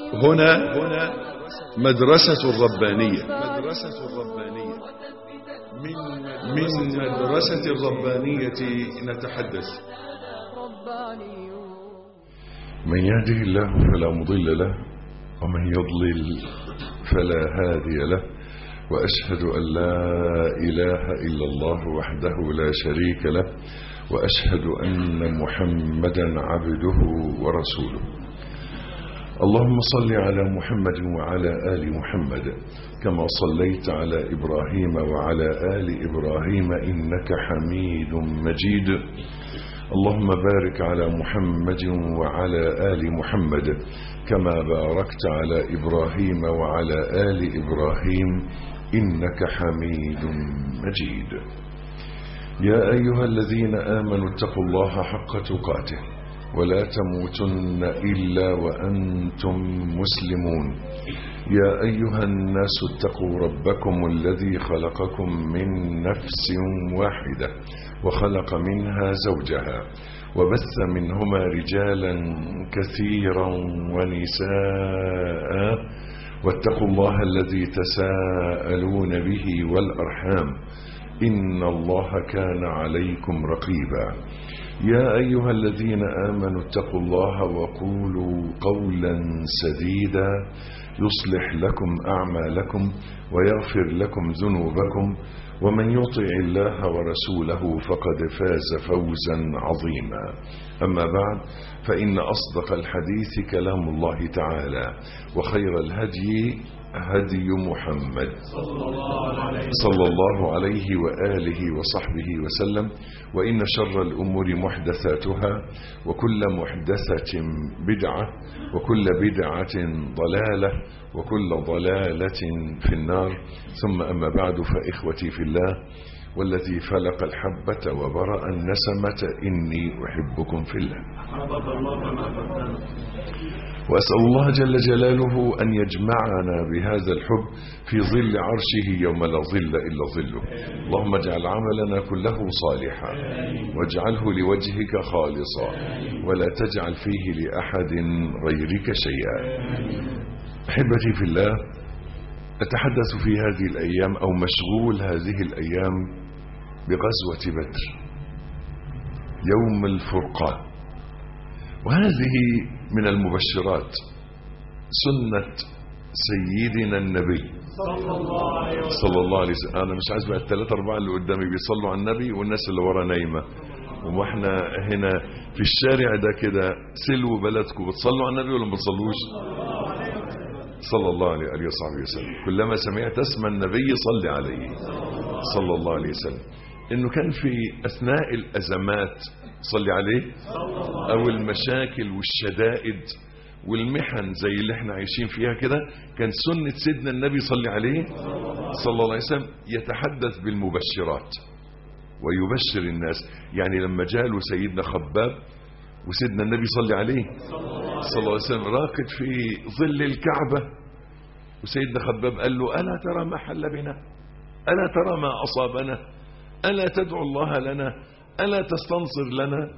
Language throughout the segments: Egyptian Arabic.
هنا هنا مدرسة الربانية مدرسة الربانية من من مدرسة الربانية نتحدث من يهده الله فلا مضل له ومن يضلل فلا هادي له وأشهد أن لا إله إلا الله وحده لا شريك له وأشهد أن محمدا عبده ورسوله اللهم صل على محمد وعلى آل محمد كما صليت على إبراهيم وعلى آل إبراهيم إنك حميد مجيد اللهم بارك على محمد وعلى آل محمد كما باركت على إبراهيم وعلى آل إبراهيم إنك حميد مجيد يا أيها الذين آمنوا اتقوا الله حق تقاته ولا تموتن إلا وأنتم مسلمون يا أيها الناس اتقوا ربكم الذي خلقكم من نفس واحدة وخلق منها زوجها وبث منهما رجالا كثيرا ونساء واتقوا الله الذي تساءلون به والأرحام إن الله كان عليكم رقيبا يا أيها الذين آمنوا اتقوا الله وقولوا قولا سديدا يصلح لكم أعمالكم ويغفر لكم ذنوبكم ومن يطع الله ورسوله فقد فاز فوزا عظيما أما بعد فإن أصدق الحديث كلام الله تعالى وخير الهدي هدي محمد صلى الله عليه وآله وصحبه وسلم وإن شر الأمور محدثاتها وكل محدثة بدعة وكل بدعة ضلالة وكل ضلالة في النار ثم أما بعد فإخوتي في الله والذي فلق الحبة وبرأ النسمة إني أحبكم في الله وأسأل الله جل جلاله أن يجمعنا بهذا الحب في ظل عرشه يوم لا ظل إلا ظله اللهم اجعل عملنا كله صالحا واجعله لوجهك خالصا ولا تجعل فيه لأحد غيرك شيئا أحبتي في الله أتحدث في هذه الأيام أو مشغول هذه الأيام بغزوة بدر يوم الفرقان وهذه من المبشرات سنة سيدنا النبي صلى الله عليه وسلم صلى الله عليه وسلم أنا مش عايز بقى الثلاثة أربعة اللي قدامي بيصلوا على النبي والناس اللي ورا نايمة واحنا هنا في الشارع ده كده سلوا بلدكم بتصلوا على النبي ولا ما بتصلوش صلى الله عليه وآله وصحبه وسلم كلما سمعت اسم النبي صل عليه صلى الله عليه وسلم انه كان في اثناء الازمات صلي عليه او المشاكل والشدائد والمحن زي اللي احنا عايشين فيها كده كان سنة سيدنا النبي صلى عليه صلى الله عليه وسلم يتحدث بالمبشرات ويبشر الناس يعني لما جاله سيدنا خباب وسيدنا النبي صلى عليه صلى الله عليه وسلم راقد في ظل الكعبة وسيدنا خباب قال له ألا ترى ما حل بنا ألا ترى ما أصابنا ألا تدعو الله لنا ألا تستنصر لنا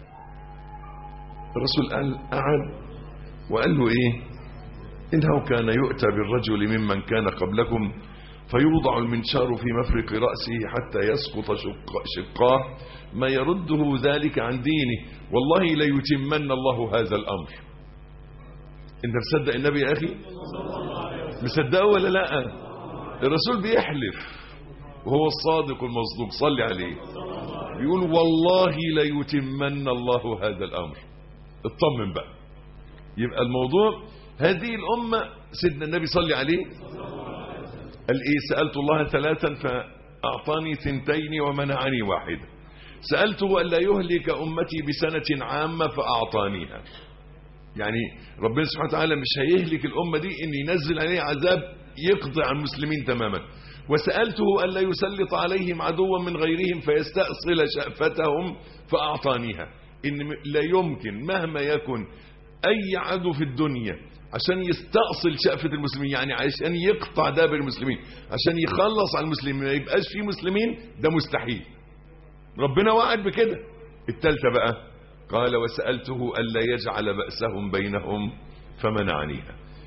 الرسول قال أعد وقال له إيه إنه كان يؤتى بالرجل ممن كان قبلكم فيوضع المنشار في مفرق رأسه حتى يسقط شق شقاه ما يرده ذلك عن دينه والله ليتمن الله هذا الأمر انت مصدق النبي يا أخي مصدقه ولا لا الرسول بيحلف وهو الصادق المصدوق صلي عليه بيقول والله ليتمن الله هذا الأمر اطمن بقى يبقى الموضوع هذه الأمة سيدنا النبي صلي عليه قال إيه سألت الله ثلاثا فأعطاني ثنتين ومنعني واحدة سألته ألا يهلك أمتي بسنة عامة فأعطانيها يعني ربنا سبحانه وتعالى مش هيهلك الأمة دي إن ينزل عليه عذاب يقضي عن المسلمين تماما وسألته ألا يسلط عليهم عدوا من غيرهم فيستأصل شأفتهم فأعطانيها إن لا يمكن مهما يكن أي عدو في الدنيا عشان يستأصل شأفة المسلمين يعني عشان يقطع دابر المسلمين عشان يخلص على المسلمين ما يبقاش في مسلمين ده مستحيل ربنا وعد بكده التالتة بقى قال وسألته ألا يجعل بأسهم بينهم فمنعنيها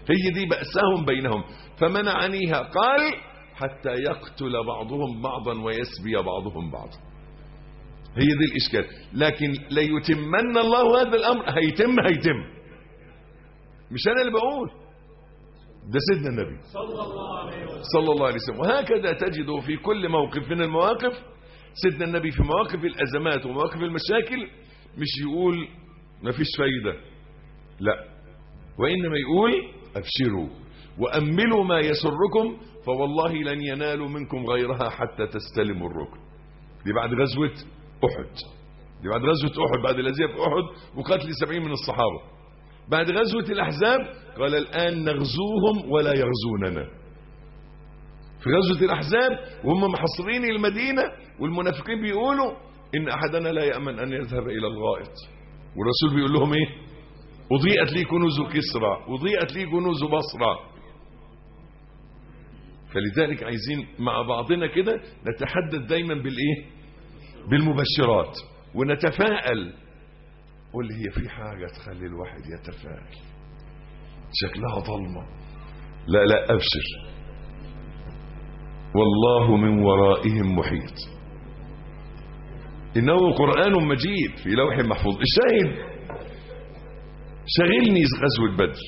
هي دي بأسهم بينهم فمنعنيها قال حتى يقتل بعضهم بعضا ويسبي بعضهم بعضا هي دي الإشكال لكن ليتمن الله هذا الأمر هيتم هيتم مش أنا اللي بقول ده سيدنا النبي صلى الله عليه وسلم صلى الله عليه وسلم وهكذا تجد في كل موقف من المواقف سيدنا النبي في مواقف الأزمات ومواقف المشاكل مش يقول ما فيش فايدة لا وإنما يقول أبشروا وأملوا ما يسركم فوالله لن ينالوا منكم غيرها حتى تستلموا الركن دي بعد غزوة أحد دي بعد غزوة أحد بعد الأذية في أحد وقتل سبعين من الصحابة بعد غزوة الأحزاب قال الآن نغزوهم ولا يغزوننا في غزوة الأحزاب وهم محصرين المدينة والمنافقين بيقولوا إن أحدنا لا يأمن أن يذهب إلى الغائط والرسول بيقول لهم إيه أضيئت لي كنوز كسرى أضيئت لي كنوز بصرى فلذلك عايزين مع بعضنا كده نتحدث دايما بالإيه بالمبشرات ونتفائل قول لي هي في حاجة تخلي الواحد يتفائل شكلها ظلمة لا لا أبشر والله من ورائهم محيط إنه قرآن مجيد في لوح محفوظ الشاهد شغلني غزوة بدر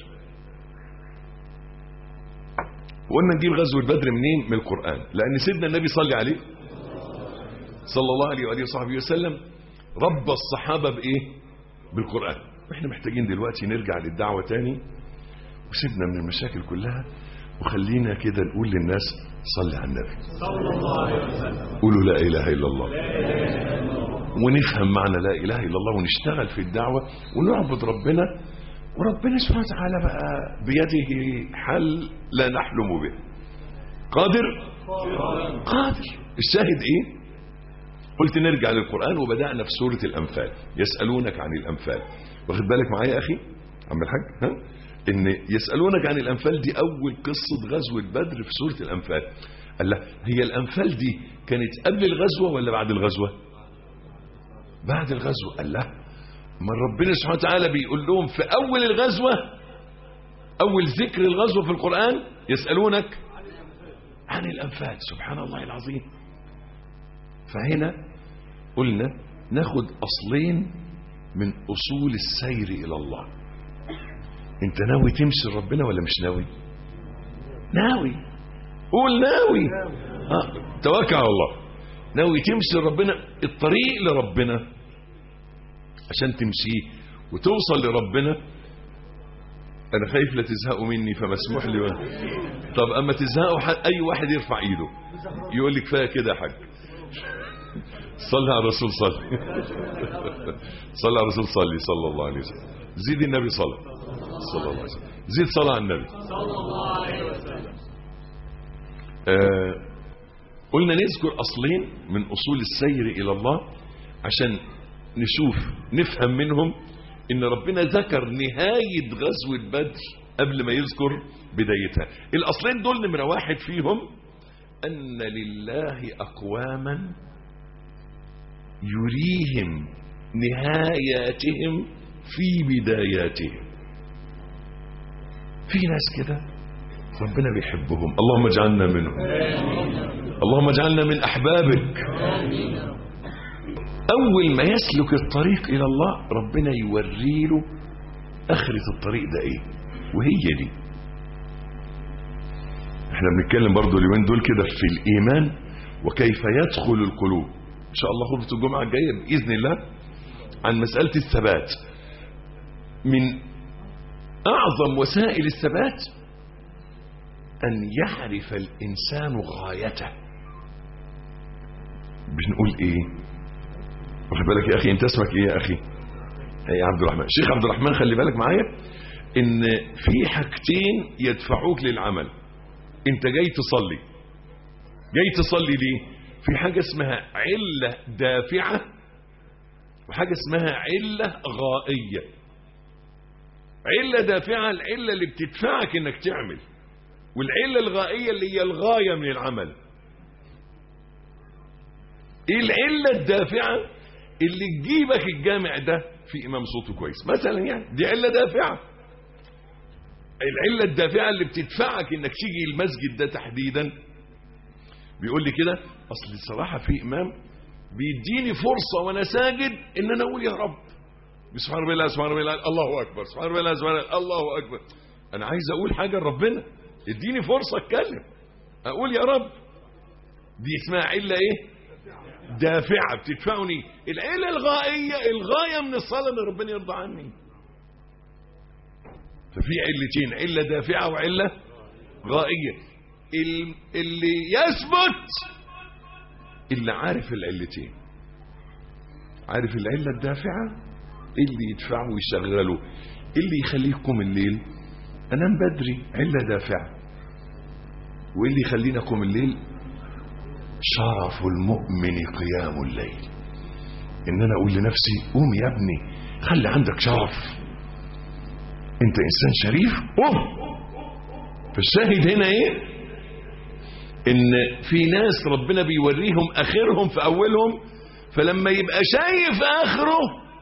وقلنا نجيب غزوة بدر منين من القرآن لأن سيدنا النبي صلى عليه صلى الله عليه وآله وصحبه وسلم رب الصحابة بإيه بالقرآن واحنا محتاجين دلوقتي نرجع للدعوة تاني وسيبنا من المشاكل كلها وخلينا كده نقول للناس صلي على النبي صلى الله عليه وسلم قولوا لا إله إلا الله ونفهم معنى لا إله إلا الله ونشتغل في الدعوة ونعبد ربنا وربنا سبحانه وتعالى بقى بيده حل لا نحلم به قادر قادر الشاهد ايه قلت نرجع للقرآن وبدأنا في سورة الأنفال يسألونك عن الأنفال واخد بالك معايا يا أخي عم الحاج ها إن يسألونك عن الأنفال دي أول قصة غزوة بدر في سورة الأنفال قال لا هي الأنفال دي كانت قبل الغزوة ولا بعد الغزوة بعد الغزوة قال لا ما ربنا سبحانه وتعالى بيقول لهم في أول الغزوة أول ذكر الغزوة في القرآن يسألونك عن الأنفال سبحان الله العظيم فهنا قلنا ناخد أصلين من أصول السير إلى الله انت ناوي تمشي ربنا ولا مش ناوي ناوي قول ناوي آه. توكل على الله ناوي تمشي ربنا الطريق لربنا عشان تمشيه وتوصل لربنا انا خايف لا تزهقوا مني فمسموح لي و... طب اما تزهقوا حد... اي واحد يرفع ايده يقول لي كفايه كده يا حاج صلي على الرسول صلي صلي على الرسول صلي صلى الله عليه وسلم زيد النبي صلى صلى الله عليه وسلم زيد صلاه على النبي صلى الله عليه وسلم آه قلنا نذكر أصلين من أصول السير إلى الله عشان نشوف نفهم منهم إن ربنا ذكر نهاية غزوة بدر قبل ما يذكر بدايتها الأصلين دول نمرة واحد فيهم أن لله أقواما يريهم نهاياتهم في بداياتهم في ناس كده ربنا بيحبهم اللهم اجعلنا منهم اللهم اجعلنا من أحبابك أول ما يسلك الطريق إلى الله ربنا يوري له آخرة الطريق ده إيه وهي دي احنا بنتكلم برضو اليومين دول كده في الإيمان وكيف يدخل القلوب إن شاء الله خطبة الجمعة الجاية بإذن الله عن مسألة الثبات من أعظم وسائل الثبات أن يعرف الإنسان غايته بنقول إيه واخد بالك يا أخي أنت اسمك إيه يا أخي يا عبد الرحمن شيخ عبد الرحمن خلي بالك معايا إن في حاجتين يدفعوك للعمل أنت جاي تصلي جاي تصلي ليه في حاجة اسمها علة دافعة وحاجة اسمها علة غائية علة دافعة العلة اللي بتدفعك انك تعمل والعلة الغائية اللي هي الغاية من العمل ايه العلة الدافعة اللي تجيبك الجامع ده في امام صوته كويس مثلا يعني دي علة دافعة العلة الدافعة اللي بتدفعك انك تيجي المسجد ده تحديدا بيقول لي كده اصل الصراحة في امام بيديني فرصة وانا ساجد ان انا اقول يا رب سبحان ربي الله سبحان ربي الله الله اكبر سبحان ربي الله سبحان الله الله اكبر انا عايز اقول حاجة لربنا اديني فرصة اتكلم اقول يا رب دي اسمها علة ايه دافعة بتدفعني العلة الغائية الغاية من الصلاة ان ربنا يرضى عني ففي علتين علة دافعة وعلة غائية ال- اللي يثبت اللي عارف العلتين عارف العلة الدافعة اللي يدفعه ويشغله اللي يخليكم الليل انام بدري علة دافعة واللي يخلينا اقوم الليل شرف المؤمن قيام الليل ان انا اقول لنفسي قوم يا ابني خلي عندك شرف انت انسان شريف قوم فالشاهد هنا ايه ان في ناس ربنا بيوريهم اخرهم في اولهم فلما يبقى شايف اخره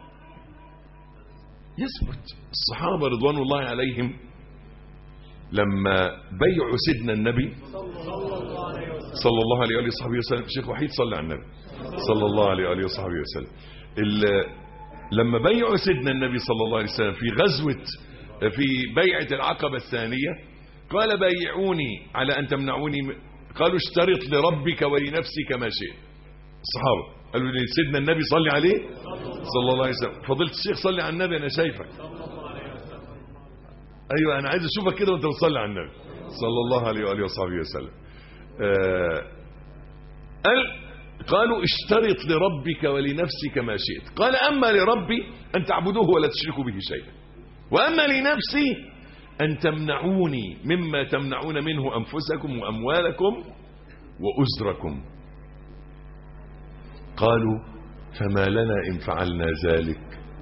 يثبت الصحابه رضوان الله عليهم لما بيعوا سيدنا النبي صلى الله عليه وآله وصحبه وسلم الشيخ وحيد صلى على النبي صلى الله عليه وآله وصحبه وسلم ال- لما بيعوا سيدنا النبي صلى الله عليه وسلم في غزوة في بيعة العقبة الثانية قال بيعوني على أن تمنعوني م- قالوا اشترط لربك ولنفسك ما شئت الصحابة قالوا لي سيدنا النبي صلي عليه صلى الله عليه وسلم فضلت الشيخ صلي على النبي أنا شايفك أيوة أنا عايز أشوفك كده وأنت بتصلي على النبي صلى الله عليه وآله وصحبه وسلم آه، قال قالوا اشترط لربك ولنفسك ما شئت قال أما لربي أن تعبدوه ولا تشركوا به شيئا وأما لنفسي أن تمنعوني مما تمنعون منه أنفسكم وأموالكم وأزركم قالوا فما لنا إن فعلنا ذلك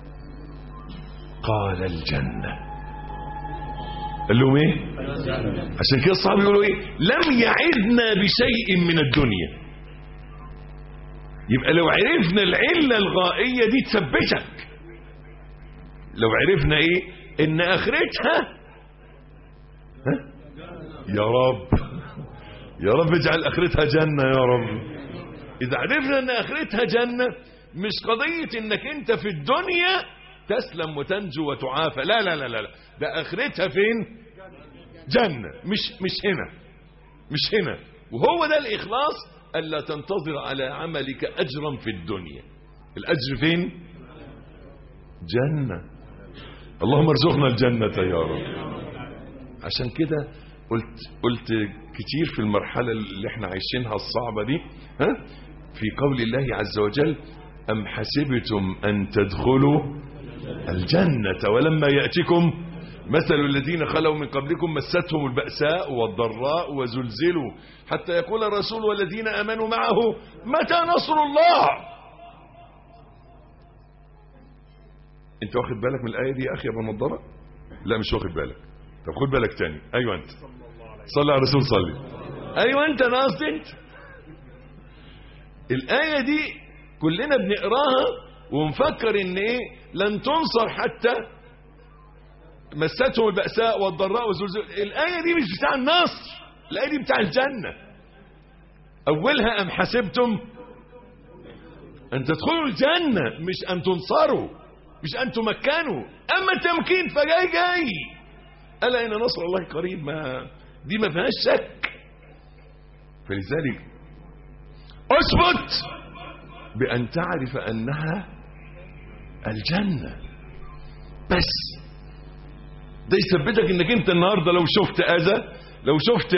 قال الجنة قال لهم ايه عشان كده الصحابه يقولوا ايه لم يعدنا بشيء من الدنيا يبقى لو عرفنا العلة الغائية دي تثبتك لو عرفنا ايه ان اخرتها ها؟ يا رب يا رب اجعل اخرتها جنة يا رب اذا عرفنا ان اخرتها جنة مش قضية انك انت في الدنيا تسلم وتنجو وتعافى لا لا لا لا لا. ده اخرتها فين جنة مش مش هنا مش هنا وهو ده الإخلاص ألا تنتظر على عملك أجرا في الدنيا الأجر فين جنة اللهم ارزقنا الجنة يا رب عشان كده قلت قلت كتير في المرحلة اللي احنا عايشينها الصعبة دي ها في قول الله عز وجل أم حسبتم أن تدخلوا الجنة ولما يأتكم مثل الذين خلوا من قبلكم مستهم البأساء والضراء وزلزلوا حتى يقول الرسول والذين آمنوا معه متى نصر الله انت واخد بالك من الآية دي يا أخي يا أبو نضارة لا مش واخد بالك طب خد بالك تاني أيوة أنت صلي على الرسول صلي أيوة أنت أنا قصدي أنت الآية دي كلنا بنقراها ونفكر ان ايه لن تنصر حتى مستهم البأساء والضراء والزلزال الآية دي مش بتاع النصر الآية دي بتاع الجنة أولها أم حسبتم أن تدخلوا الجنة مش أن تنصروا مش أن تمكنوا أما التمكين فجاي جاي ألا إن نصر الله قريب ما دي ما فيهاش شك فلذلك اثبت بأن تعرف أنها الجنة بس ده يثبتك انك انت النهارده لو شفت اذى لو شفت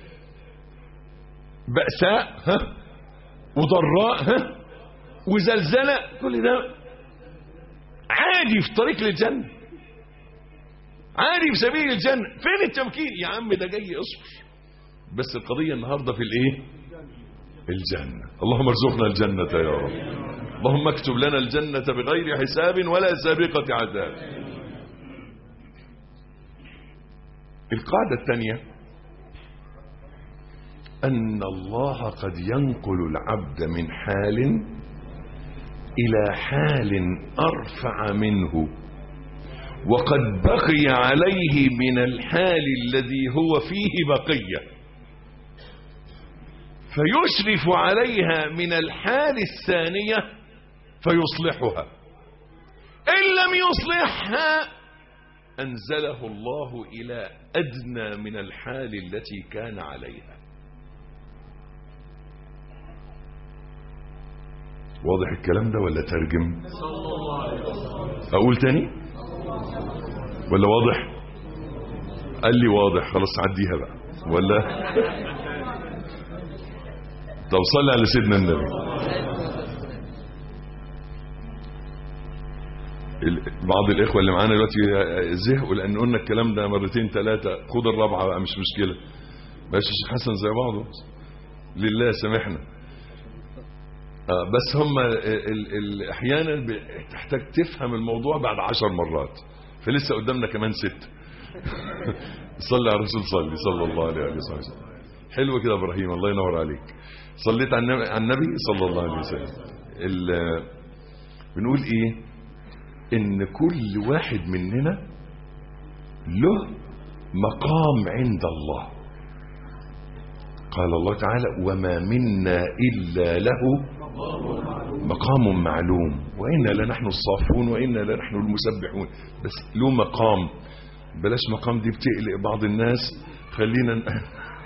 بأساء ها وضراء ها وزلزلة كل ده عادي في طريق للجنة عادي في سبيل الجنة فين التمكين يا عم ده جاي اصبر بس القضية النهاردة في الايه الجنة اللهم ارزقنا الجنة يا رب اللهم اكتب لنا الجنة بغير حساب ولا سابقة عذاب القاعدة الثانية أن الله قد ينقل العبد من حال إلى حال أرفع منه وقد بقي عليه من الحال الذي هو فيه بقية فيشرف عليها من الحال الثانية فيصلحها إن لم يصلحها أنزله الله إلى أدنى من الحال التي كان عليها واضح الكلام ده ولا ترجم صلى الله عليه وسلم أقول تاني ولا واضح قال لي واضح خلاص عديها بقى ولا طب صلي على سيدنا النبي ال- بعض الإخوة اللي معانا دلوقتي زهقوا لأن قلنا الكلام ده مرتين ثلاثة خد الرابعة بقى مش مشكلة ماشي الشيخ حسن زي بعضه لله سامحنا آه، بس هم ال- ال- ال- احيانا بتحتاج تفهم الموضوع بعد عشر مرات فلسه قدامنا كمان ست صلي على الرسول صلي صلى الله عليه وآله وسلم حلو كده يا ابراهيم الله ينور عليك صليت على النبي, على النبي صلى الله عليه وسلم ال- بنقول ايه ان كل واحد مننا له مقام عند الله قال الله تعالى وما منا إلا له مقام معلوم وإنا لنحن الصافون وإنا لنحن المسبحون بس له مقام بلاش مقام دي بتقلق بعض الناس خلينا ن-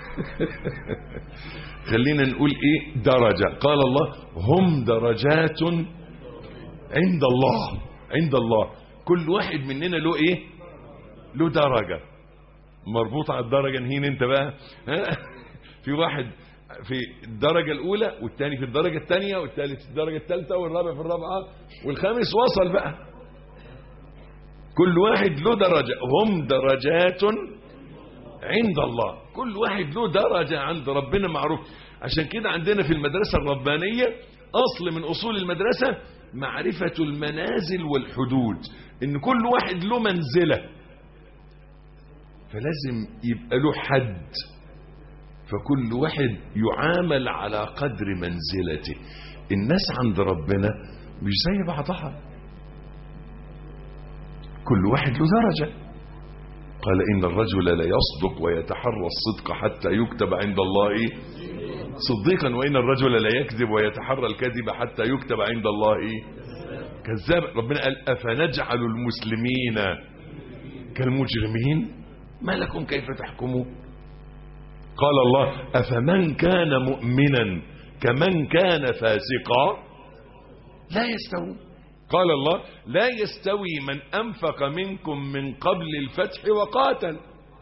خلينا نقول ايه درجة قال الله هم درجات عند الله عند الله كل واحد مننا له ايه له درجة مربوط على الدرجة نهين انت بقى ها؟ في واحد في الدرجة الأولى والثاني في الدرجة الثانية والثالث في الدرجة الثالثة والرابع في الرابعة والخامس وصل بقى كل واحد له درجة هم درجات عند الله كل واحد له درجة عند ربنا معروف عشان كده عندنا في المدرسة الربانية أصل من أصول المدرسة معرفة المنازل والحدود إن كل واحد له منزلة فلازم يبقى له حد فكل واحد يعامل على قدر منزلته الناس عند ربنا مش زي بعضها كل واحد له درجة قال إن الرجل لا يصدق ويتحرى الصدق حتى يكتب عند الله صديقا وإن الرجل لا يكذب ويتحرى الكذب حتى يكتب عند الله كذاب ربنا قال أفنجعل المسلمين كالمجرمين ما لكم كيف تحكمون قال الله أفمن كان مؤمنا كمن كان فاسقا لا يستوون قال الله لا يستوي من أنفق منكم من قبل الفتح وقاتل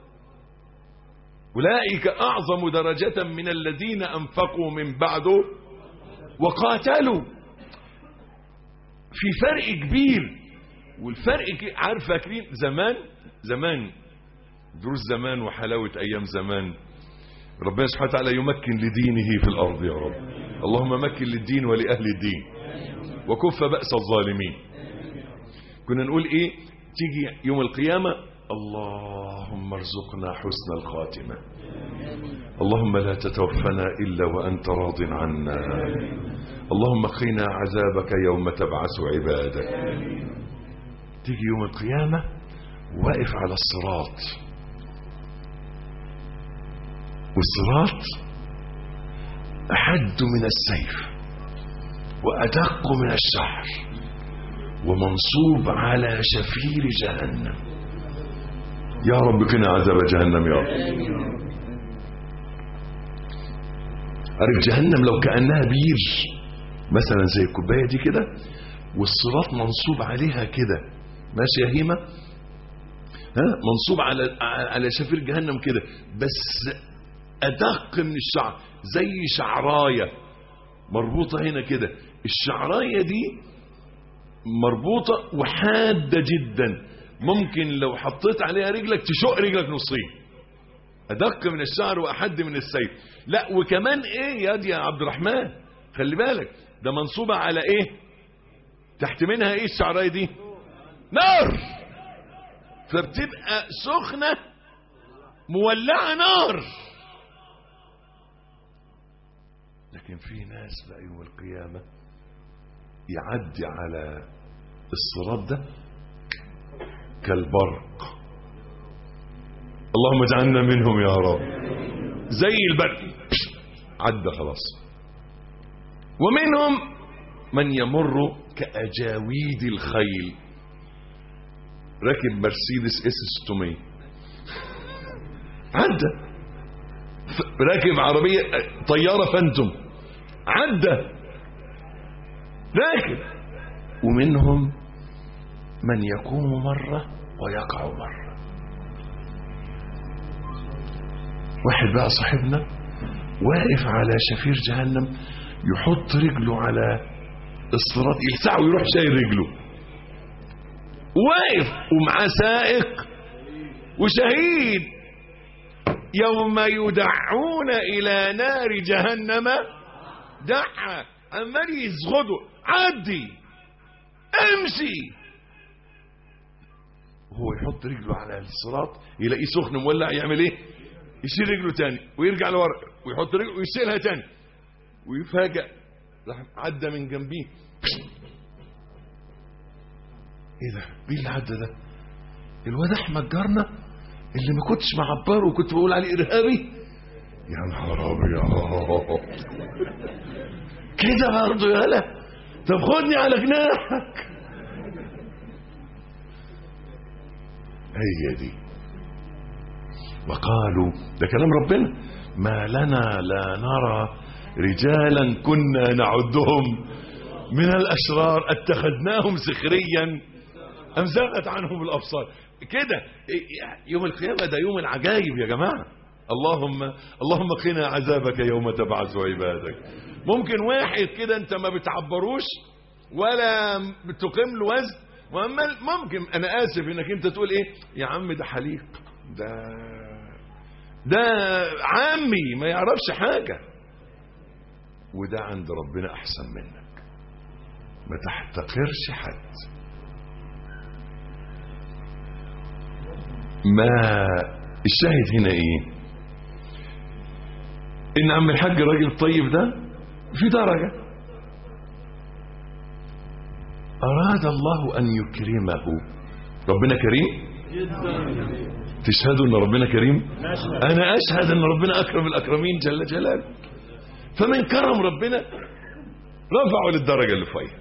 أولئك أعظم درجة من الذين أنفقوا من بعده وقاتلوا في فرق كبير والفرق ك- عارف فاكرين زمان زمان دروس زمان وحلاوة أيام زمان ربنا سبحانه وتعالى يمكن لدينه في الأرض يا رب اللهم مكن للدين ولأهل الدين وكف بأس الظالمين كنا نقول إيه تيجي يوم القيامة اللهم ارزقنا حسن الخاتمة اللهم لا تتوفنا إلا وأنت راض عنا اللهم قنا عذابك يوم تبعث عبادك تيجي يوم القيامة واقف على الصراط والصراط أحد من السيف وأدق من الشعر ومنصوب على شفير جهنم يا رب قنا عذاب جهنم يا رب عارف جهنم لو كأنها بير مثلا زي الكوباية دي كده والصراط منصوب عليها كده ماشي يا هيمة ها منصوب على على شفير جهنم كده بس أدق من الشعر زي شعراية مربوطة هنا كده الشعراية دي مربوطة وحادة جدا ممكن لو حطيت عليها رجلك تشق رجلك نصين أدق من الشعر وأحد من السيف لا وكمان إيه يا دي يا عبد الرحمن خلي بالك ده منصوبة على إيه تحت منها إيه الشعراية دي نار فبتبقى سخنة مولعة نار لكن في ناس بقى يوم القيامة يعدي على الصراط ده كالبرق اللهم اجعلنا منهم يا رب زي البرق عدى خلاص ومنهم من يمر كأجاويد الخيل راكب مرسيدس اس 600 عدى ف- راكب عربية طيارة فانتوم عدى راكب ومنهم من يقوم مرة ويقع مرة واحد بقى صاحبنا واقف على شفير جهنم يحط رجله على الصراط يلسعه ويروح شايل رجله واقف ومعاه سائق وشهيد يوم يدعون إلى نار جهنم دعا عمال يزغده عدي امشي هو يحط رجله على الصراط يلاقيه سخن مولع يعمل ايه يشيل رجله تاني ويرجع لورا ويحط رجله ويشيلها تاني ويفاجئ راح عدى من جنبيه ايه ده مين اللي عدى ده الواد احمد جارنا اللي ما كنتش معبره وكنت بقول عليه ارهابي يا نهار ابيض كده برضه يالا طب خدني على جناحك هي دي وقالوا ده كلام ربنا ما لنا لا نرى رجالا كنا نعدهم من الأشرار اتخذناهم سخريا أم زاغت عنهم الأبصار كده يوم القيامة ده يوم العجائب يا جماعة اللهم اللهم قنا عذابك يوم تبعث عبادك ممكن واحد كده انت ما بتعبروش ولا بتقيم له وزن واما ممكن انا اسف انك انت تقول ايه يا عم ده حليق ده ده عمي ما يعرفش حاجة وده عند ربنا احسن منك ما تحتقرش حد ما الشاهد هنا ايه ان عم الحاج الراجل الطيب ده في درجة اراد الله ان يكرمه ربنا كريم تشهدوا ان ربنا كريم انا اشهد ان ربنا اكرم الاكرمين جل جلاله فمن كرم ربنا رفعه للدرجة اللي فوقيها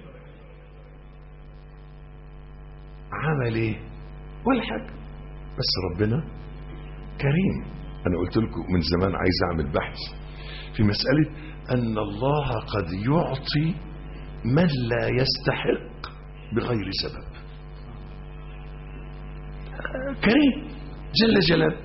عمل ايه ولا حاجة بس ربنا كريم انا قلت لكم من زمان عايز اعمل بحث في مسألة ان الله قد يعطي من لا يستحق بغير سبب كريم جل جلاله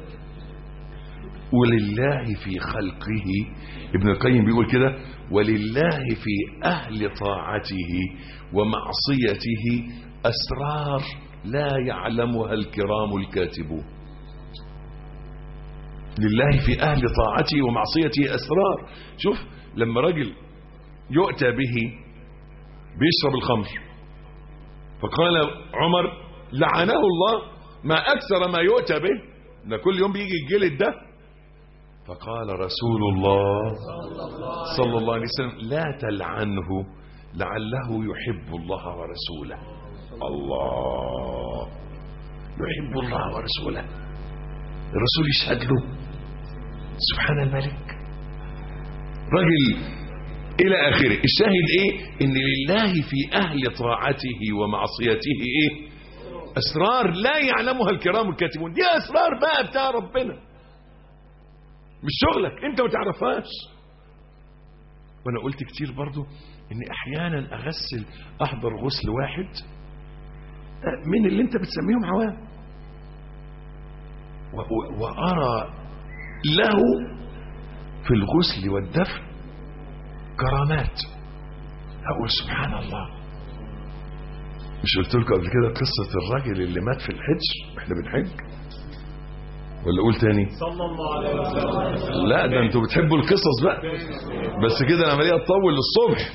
ولله في خلقه ابن القيم بيقول كده ولله في أهل طاعته ومعصيته أسرار لا يعلمها الكرام الكاتبون لله في أهل طاعته ومعصيته أسرار شوف لما رجل يؤتى به بيشرب الخمر فقال عمر لعنه الله ما أكثر ما يؤتى به ده كل يوم بيجي الجلد ده فقال رسول الله صلى الله عليه وسلم لا تلعنه لعله يحب الله ورسوله الله يحب الله ورسوله الرسول يشهد له سبحان الملك رجل إلى آخره الشاهد إيه إن لله في أهل طاعته ومعصيته إيه أسرار لا يعلمها الكرام الكاتبون دي أسرار بقى بتاع ربنا مش شغلك انت ما تعرفهاش وانا قلت كتير برضو ان احيانا اغسل احضر غسل واحد من اللي انت بتسميهم عوام وارى له في الغسل والدفن كرامات اقول سبحان الله مش قلت لكم قبل كده قصة الراجل اللي مات في الحج احنا بنحج ولا اقول تاني صلى الله عليه وسلم لا ده انتوا بتحبوا القصص بقى بس كده العمليه تطول للصبح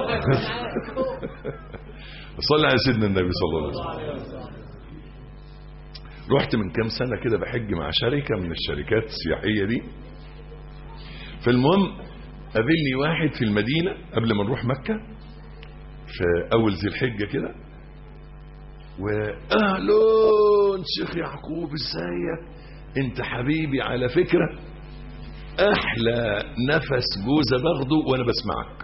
صلي على سيدنا النبي صلى الله عليه وسلم رحت من كام سنه كده بحج مع شركه من الشركات السياحيه دي فالمهم قابلني واحد في المدينه قبل ما نروح مكه في اول ذي الحجه كده واهلون شيخ يعقوب ازيك انت حبيبي على فكرة احلى نفس جوزة باخده وانا بسمعك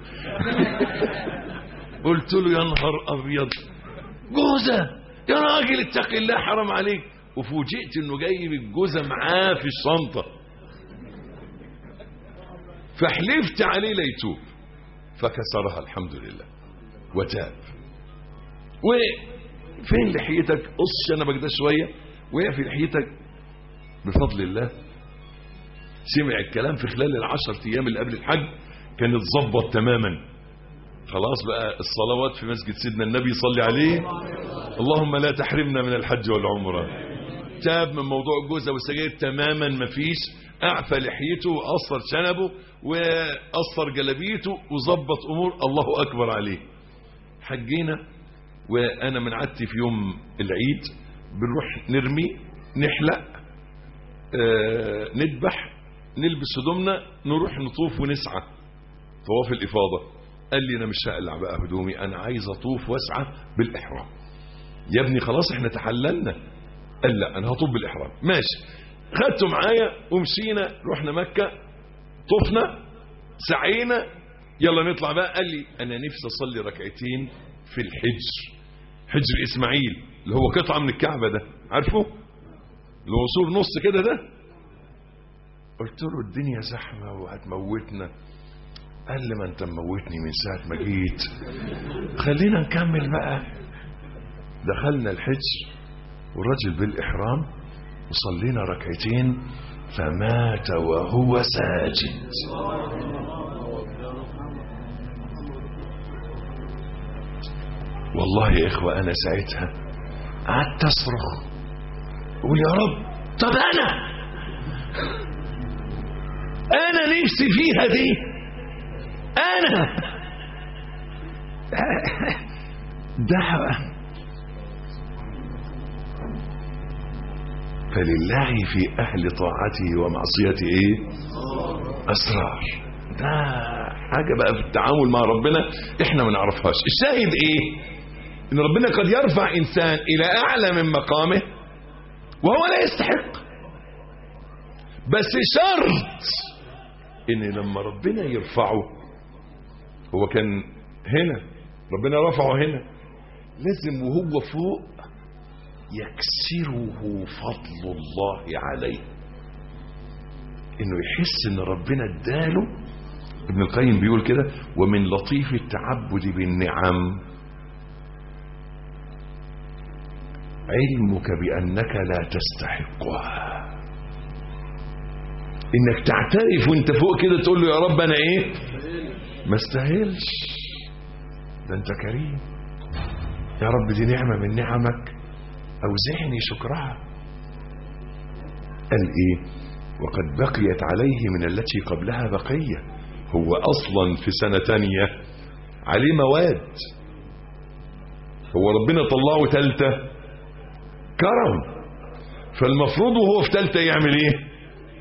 قلت له يا نهار ابيض جوزة يا راجل اتق الله حرام عليك وفوجئت انه جايب الجوزة معاه في الشنطة فحلفت عليه ليتوب فكسرها الحمد لله وتاب وفين لحيتك قص شنبك ده شوية وهي في لحيتك بفضل الله سمع الكلام في خلال العشر ايام اللي قبل الحج كان اتظبط تماما خلاص بقى الصلوات في مسجد سيدنا النبي صلي عليه اللهم لا تحرمنا من الحج والعمرة تاب من موضوع الجوزة والسجاير تماما مفيش اعفى لحيته وقصر شنبه وقصر جلبيته وظبط امور الله اكبر عليه حجينا وانا من عادتي في يوم العيد بنروح نرمي نحلق آه نذبح نلبس هدومنا نروح نطوف ونسعى طواف الافاضه قال لي انا مش هقلع بقى هدومي انا عايز اطوف واسعى بالاحرام يا ابني خلاص احنا تحللنا قال لا انا هطوف بالاحرام ماشي خدته معايا ومشينا رحنا مكه طفنا سعينا يلا نطلع بقى قال لي انا نفسي اصلي ركعتين في الحجر حجر اسماعيل اللي هو قطعه من الكعبه ده عارفه اللي هو سور نص كده ده قلت له الدنيا زحمه وهتموتنا قال لي ما انت مموتني من ساعه ما جيت خلينا نكمل بقى دخلنا الحجر والراجل بالاحرام وصلينا ركعتين فمات وهو ساجد والله يا إخوة أنا ساعتها قعدت أصرخ أقول يا رب طب أنا أنا نفسي فيها دي أنا دعوة فلله في أهل طاعته ومعصيته إيه أسرار ده حاجة بقى في التعامل مع ربنا إحنا ما نعرفهاش الشاهد إيه إن ربنا قد يرفع إنسان إلى أعلى من مقامه وهو لا يستحق بس شرط إن لما ربنا يرفعه هو كان هنا ربنا رفعه هنا لازم وهو فوق يكسره فضل الله عليه انه يحس ان ربنا اداله ابن القيم بيقول كده ومن لطيف التعبد بالنعم علمك بانك لا تستحقها انك تعترف وانت فوق كده تقول له يا رب انا ايه ما استاهلش ده انت كريم يا رب دي نعمه من نعمك أوزعني شكرها قال إيه وقد بقيت عليه من التي قبلها بقية هو أصلا في سنة تانية عليه مواد هو ربنا طلعه تالتة كرم فالمفروض وهو في تالتة يعمل ايه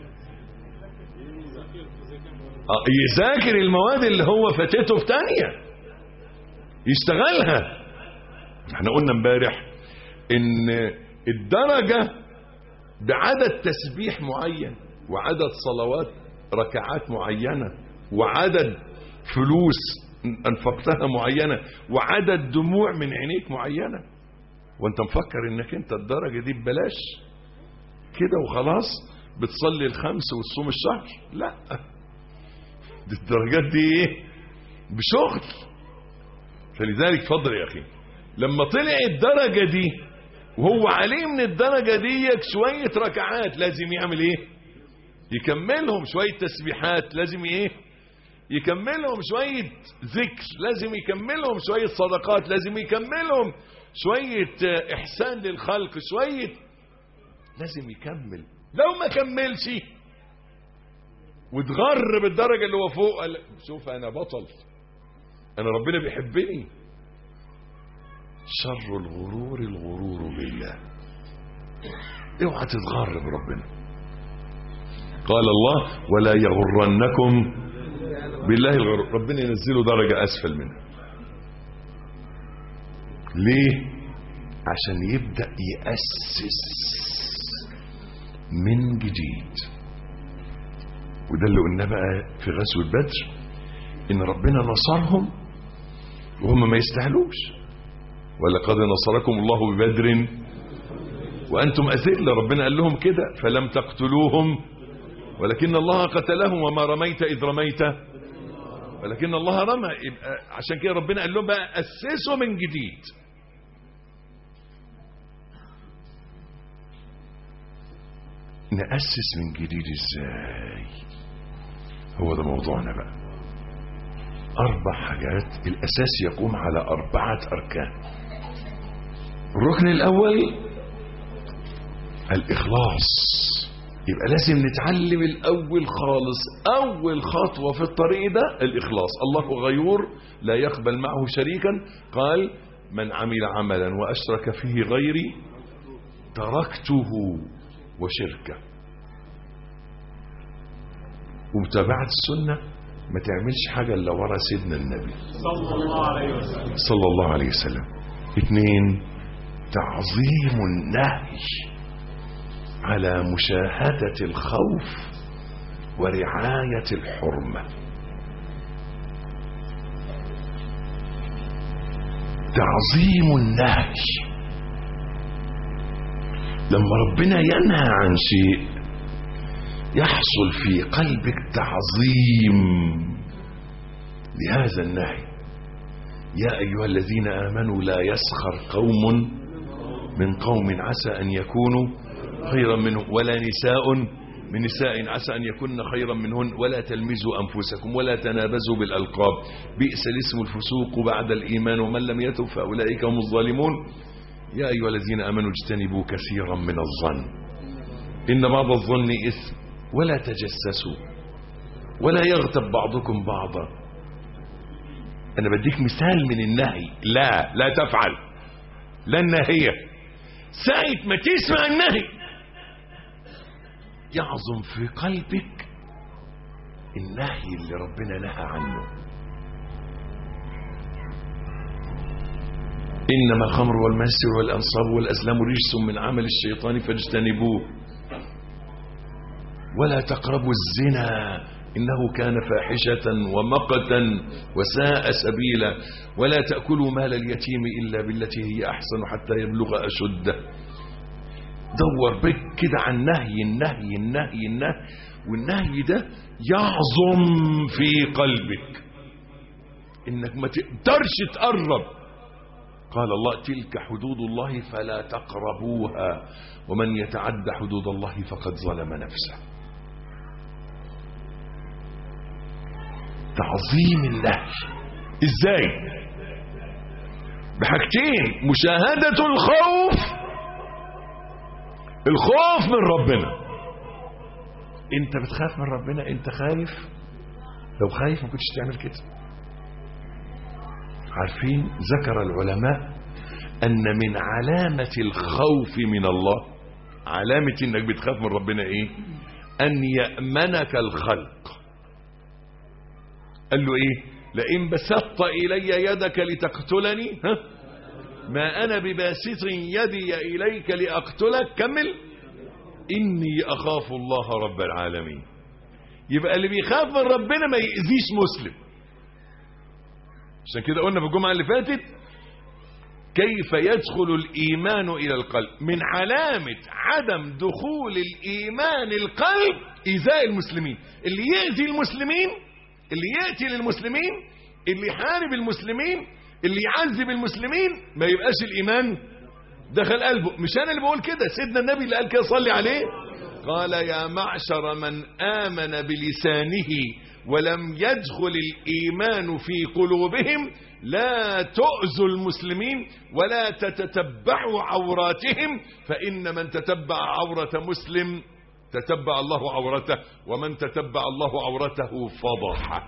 آه يذاكر المواد اللي هو فاتته في تانية يشتغلها احنا قلنا امبارح ان الدرجة بعدد تسبيح معين وعدد صلوات ركعات معينة وعدد فلوس انفقتها معينة وعدد دموع من عينيك معينة وانت مفكر انك انت الدرجة دي ببلاش كده وخلاص بتصلي الخمس وتصوم الشهر لا دي الدرجات دي ايه بشغل فلذلك فضل يا اخي لما طلع الدرجة دي وهو عليه من الدرجة دي شوية ركعات لازم يعمل ايه يكملهم شوية تسبيحات لازم ايه يكملهم شوية ذكر لازم يكملهم شوية صدقات لازم يكملهم شوية احسان للخلق شوية لازم يكمل لو ما كملش وتغر بالدرجة اللي هو فوق قال شوف انا بطل انا ربنا بيحبني شر الغرور الغرور بالله اوعى تتغر بربنا قال الله ولا يغرنكم بالله الغرور ربنا ينزله درجة أسفل منها ليه عشان يبدأ يأسس من جديد وده اللي قلنا بقى في غزوة بدر ان ربنا نصرهم وهم ما يستاهلوش ولقد نصركم الله ببدر وانتم اذله ربنا قال لهم كده فلم تقتلوهم ولكن الله قتلهم وما رميت اذ رميت ولكن الله رمى يبقى عشان كده ربنا قال لهم بقى اسسوا من جديد نأسس من جديد ازاي هو ده موضوعنا بقى اربع حاجات الاساس يقوم على اربعة اركان الركن الاول الاخلاص يبقى لازم نتعلم الاول خالص اول خطوة في الطريق ده الاخلاص الله غيور لا يقبل معه شريكا قال من عمل عملا واشرك فيه غيري تركته وشركه ومتابعة السنة ما تعملش حاجة إلا ورا سيدنا النبي صلى الله عليه وسلم صلى الله عليه وسلم اثنين تعظيم النهي على مشاهدة الخوف ورعاية الحرمة تعظيم النهي لما ربنا ينهى عن شيء يحصل في قلبك تعظيم لهذا النهي يا أيها الذين آمنوا لا يسخر قوم من قوم عسى أن يكونوا خيرا منهم ولا نساء من نساء عسى أن يكن خيرا منهن ولا تلمزوا أنفسكم ولا تنابزوا بالألقاب بئس الاسم الفسوق بعد الإيمان ومن لم يتب فأولئك هم الظالمون يا أيها الذين آمنوا اجتنبوا كثيرا من الظن إن بعض الظن إثم ولا تجسسوا ولا يغتب بعضكم بعضا أنا بديك مثال من النهي لا لا تفعل لا النهية ساعة ما تسمع النهي يعظم في قلبك النهي اللي ربنا نهى عنه إنما الخمر والميسر والأنصاب والأزلام رجس من عمل الشيطان فاجتنبوه ولا تقربوا الزنا إنه كان فاحشة ومقتا وساء سبيلا ولا تأكلوا مال اليتيم إلا بالتي هي أحسن حتى يبلغ أشده دور بك كده عن نهي النهي النهي النهي والنهي ده يعظم في قلبك انك ما تقدرش تقرب قال الله تلك حدود الله فلا تقربوها ومن يتعد حدود الله فقد ظلم نفسه تعظيم النهي ازاي بحاجتين مشاهدة الخوف الخوف من ربنا انت بتخاف من ربنا انت خايف لو خايف ما كنتش تعمل كده عارفين ذكر العلماء ان من علامة الخوف من الله علامة انك بتخاف من ربنا ايه ان يأمنك الخلق قال له ايه لئن بسطت الي يدك لتقتلني ها ما انا بباسط يدي اليك لاقتلك كمل اني اخاف الله رب العالمين يبقى اللي بيخاف من ربنا ما يأذيش مسلم عشان كده قلنا في الجمعة اللي فاتت كيف يدخل الإيمان إلى القلب من علامة عدم دخول الإيمان القلب إيذاء المسلمين اللي يأذي المسلمين اللي يقتل المسلمين اللي يحارب المسلمين اللي يعذب المسلمين ما يبقاش الإيمان دخل قلبه مش أنا اللي بقول كده سيدنا النبي اللي قال كده صلي عليه قال يا معشر من آمن بلسانه ولم يدخل الإيمان في قلوبهم لا تؤذوا المسلمين ولا تتتبعوا عوراتهم فإن من تتبع عورة مسلم تتبع الله عورته ومن تتبع الله عورته فضحه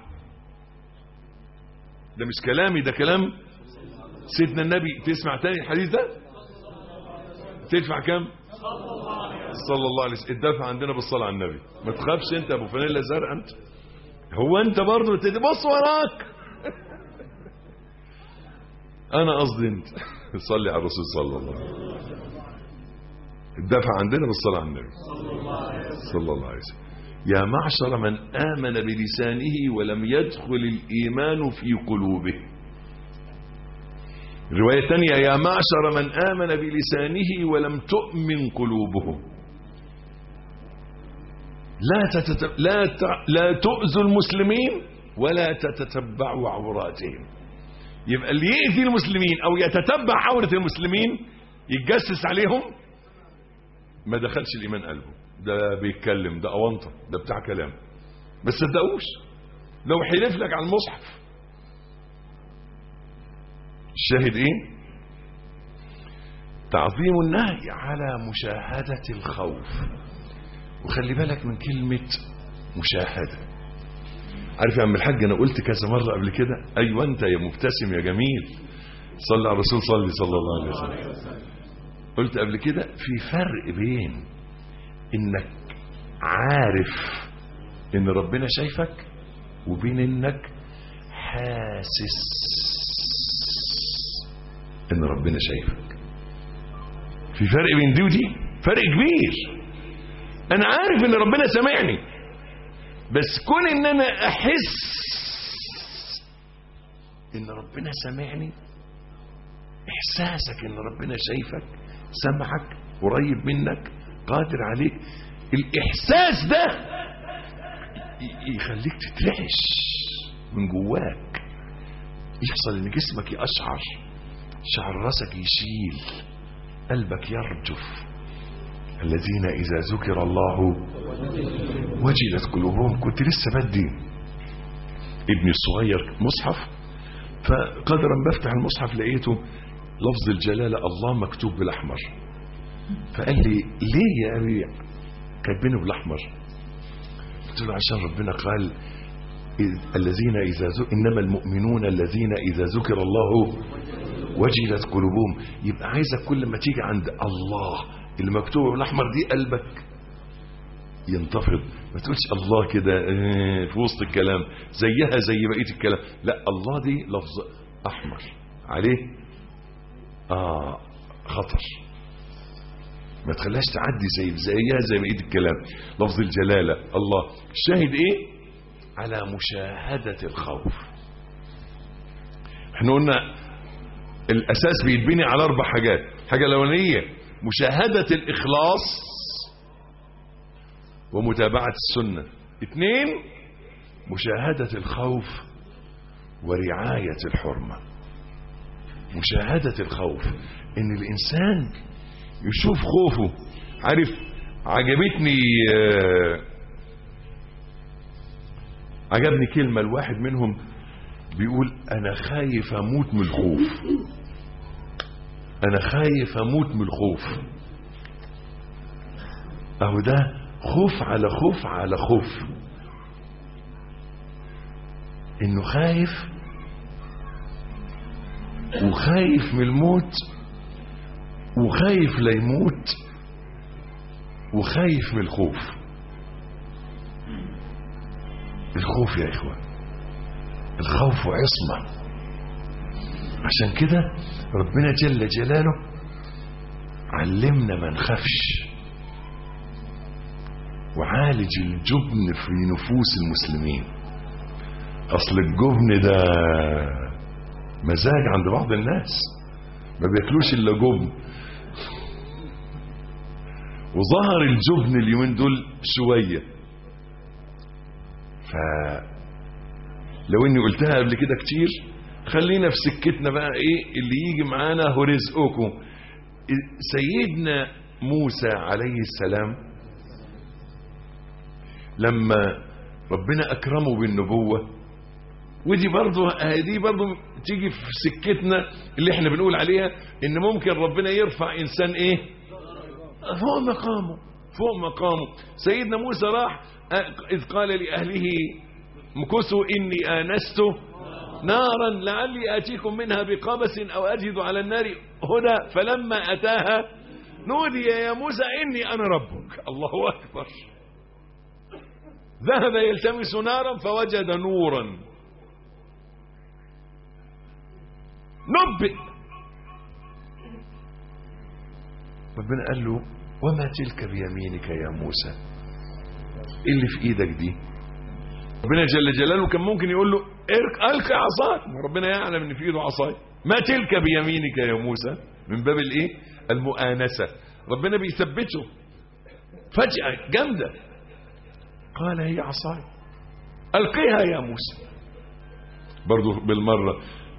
ده مش كلامي ده كلام سيدنا النبي تسمع تاني الحديث ده تدفع كم صلى الله عليه وسلم الدفع عندنا بالصلاة على النبي ما تخافش انت ابو فانيلا زرق انت هو انت برضه تبص وراك انا قصدي انت صلي على الرسول صلى الله عليه وسلم الدفع عندنا بالصلاة على النبي صلى الله عليه وسلم يا معشر من آمن بلسانه ولم يدخل الإيمان في قلوبه الرواية الثانية يا معشر من آمن بلسانه ولم تؤمن قلوبه لا تتت... لا ت... لا تؤذوا المسلمين ولا تتتبعوا عوراتهم يبقى اللي يأذي المسلمين او يتتبع عورة المسلمين يتجسس عليهم ما دخلش الايمان قلبه ده بيتكلم ده اونطه ده بتاع كلام بس صدقوش لو حلف لك على المصحف الشاهد ايه تعظيم النهي على مشاهدة الخوف وخلي بالك من كلمة مشاهدة عارف يا عم الحاج انا قلت كذا مرة قبل كده ايوه انت يا مبتسم يا جميل صلى على الرسول صلي صلى الله عليه وسلم قلت قبل كده في فرق بين انك عارف ان ربنا شايفك وبين انك حاسس ان ربنا شايفك في فرق بين دي ودي فرق كبير انا عارف ان ربنا سامعني بس كون ان انا احس ان ربنا سامعني احساسك ان ربنا شايفك سمعك قريب منك قادر عليك الاحساس ده ي- يخليك تترعش من جواك يحصل ان جسمك يقشعر شعر راسك يشيل قلبك يرجف الذين اذا ذكر الله وجلت قلوبهم كنت لسه بدي ابني الصغير مصحف فقدرا بفتح المصحف لقيته لفظ الجلالة الله مكتوب بالأحمر فقال لي ليه يا أبي كاتبينه بالأحمر قلت له عشان ربنا قال إذ- الذين إذا ذ... إنما المؤمنون الذين إذا ذكر الله وجلت قلوبهم يبقى عايزك كل ما تيجي عند الله اللي مكتوب بالأحمر دي قلبك ينتفض ما تقولش الله كده آه، في وسط الكلام زيها زي بقية الكلام لا الله دي لفظ أحمر عليه آه خطر ما تخليهاش تعدي زي زيها زي بقية الكلام لفظ الجلالة الله الشاهد ايه على مشاهدة الخوف احنا قلنا الاساس بيتبني على اربع حاجات حاجة الاولانية مشاهدة الاخلاص ومتابعة السنة اثنين مشاهدة الخوف ورعاية الحرمة مشاهدة الخوف ان الانسان يشوف خوفه عارف عجبتني آه، عجبني كلمة الواحد منهم بيقول انا خايف اموت من الخوف انا خايف اموت من الخوف اهو ده خوف على خوف على خوف انه خايف وخايف من الموت وخايف لا يموت وخايف من الخوف الخوف يا اخوان الخوف عصمة عشان كده ربنا جل جلاله علمنا ما نخافش وعالج الجبن في نفوس المسلمين اصل الجبن ده مزاج عند بعض الناس ما بياكلوش الا جبن وظهر الجبن اليومين دول شويه ف لو اني قلتها قبل كده كتير خلينا في سكتنا بقى ايه اللي يجي معانا هو رزقكم سيدنا موسى عليه السلام لما ربنا اكرمه بالنبوه ودي برضه دي برضه تيجي في سكتنا اللي احنا بنقول عليها ان ممكن ربنا يرفع انسان ايه فوق مقامه فوق مقامه سيدنا موسى راح اذ قال لاهله مكثوا اني انست نارا لعلي اتيكم منها بقبس او اجد على النار هدى فلما اتاها نودي يا موسى اني انا ربك الله اكبر ذهب يلتمس نارا فوجد نورا نبئ ربنا قال له وما تلك بيمينك يا موسى إيه اللي في ايدك دي ربنا جل جلاله كان ممكن يقول له ارك القي عصاك ربنا يعلم ان في ايده عصاي ما تلك بيمينك يا موسى من باب الايه المؤانسه ربنا بيثبته فجاه جامده قال هي عصاي القيها يا موسى برضو بالمره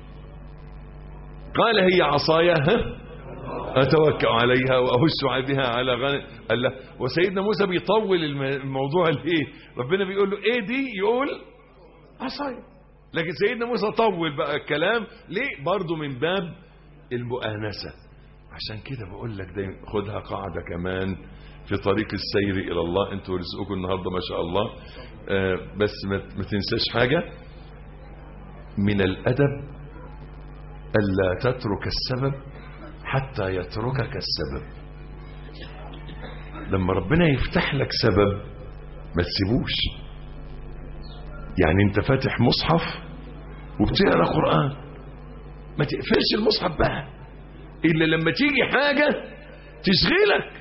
قال هي عصاي ها اتوكا عليها واهش بها على غنم قال له وسيدنا موسى بيطول الم- الموضوع ليه ربنا بيقول له ايه دي يقول عصايا لكن سيدنا موسى طول بقى الكلام ليه برضه من باب المؤانسه عشان كده بقول لك دايما خدها قاعده كمان في طريق السير الى الله انتوا رزقكم النهارده ما شاء الله آه بس ما ما تنساش حاجه من الادب الا تترك السبب حتى يتركك السبب لما ربنا يفتح لك سبب ما تسيبوش يعني انت فاتح مصحف وبتقرا قران ما تقفلش المصحف بقى الا لما تيجي حاجه تشغلك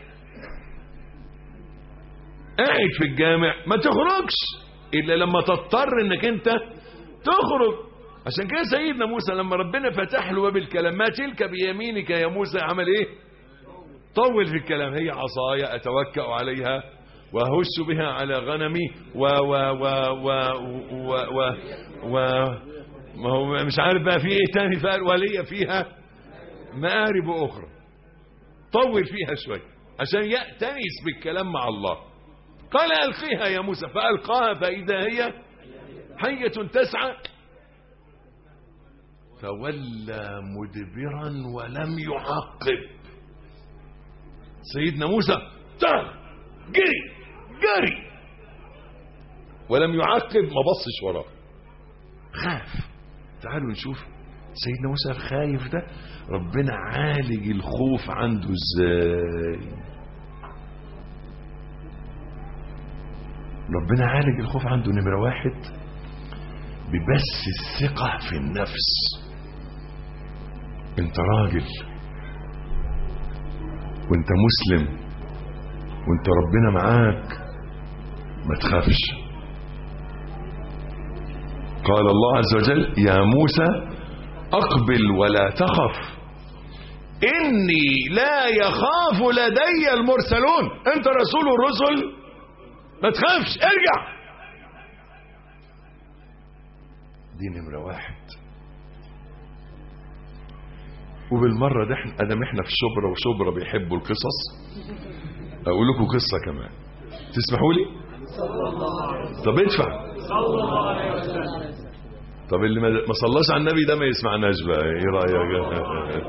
قاعد في الجامع ما تخرجش الا لما تضطر انك انت تخرج عشان كده سيدنا موسى لما ربنا فتح له باب الكلام ما تلك بيمينك يا موسى عمل ايه طول في الكلام هي عصاي اتوكا عليها واهش بها على غنمي و و و و و و, و ما هو مش عارف بقى في ايه تاني فقال ولي فيها مآرب اخرى طول فيها شويه عشان يأتنس بالكلام مع الله قال القيها يا موسى فالقاها فاذا هي حيه تسعى فولى مدبرا ولم يعقب سيدنا موسى تعال جري جري ولم يعقب ما بصش وراه خاف تعالوا نشوف سيدنا موسى الخايف ده ربنا عالج الخوف عنده ازاي ربنا عالج الخوف عنده نمرة واحد ببث الثقة في النفس انت راجل وانت مسلم وانت ربنا معاك ما تخافش قال الله عز وجل يا موسى اقبل ولا تخف اني لا يخاف لدي المرسلون انت رسول الرسل ما تخافش ارجع دي نمرة واحد وبالمرة ده احنا ادام احنا في شبرا وشبرا بيحبوا القصص اقول لكم قصة كمان تسمحوا لي طب ادفع طب اللي ما ما صلاش على النبي ده ما يسمعناش بقى ايه رايك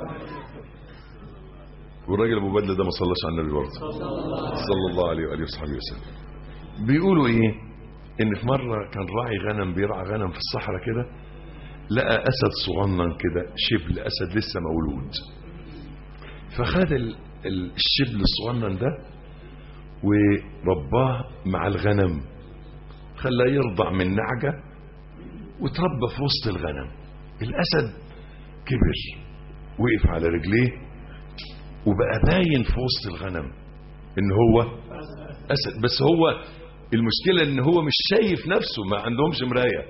والراجل ابو بدله ده ما صلاش على النبي برضه صلى الله عليه واله وصحبه وسلم بيقولوا ايه ان في مره كان راعي غنم بيرعى غنم في الصحراء كده لقى اسد صغنن كده شبل اسد لسه مولود فخد ال- ال- الشبل الصغنن ده ورباه مع الغنم خلاه يرضع من نعجه وتربى في وسط الغنم الاسد كبر وقف على رجليه وبقى باين في وسط الغنم ان هو اسد بس هو المشكله ان هو مش شايف نفسه ما عندهمش مرايه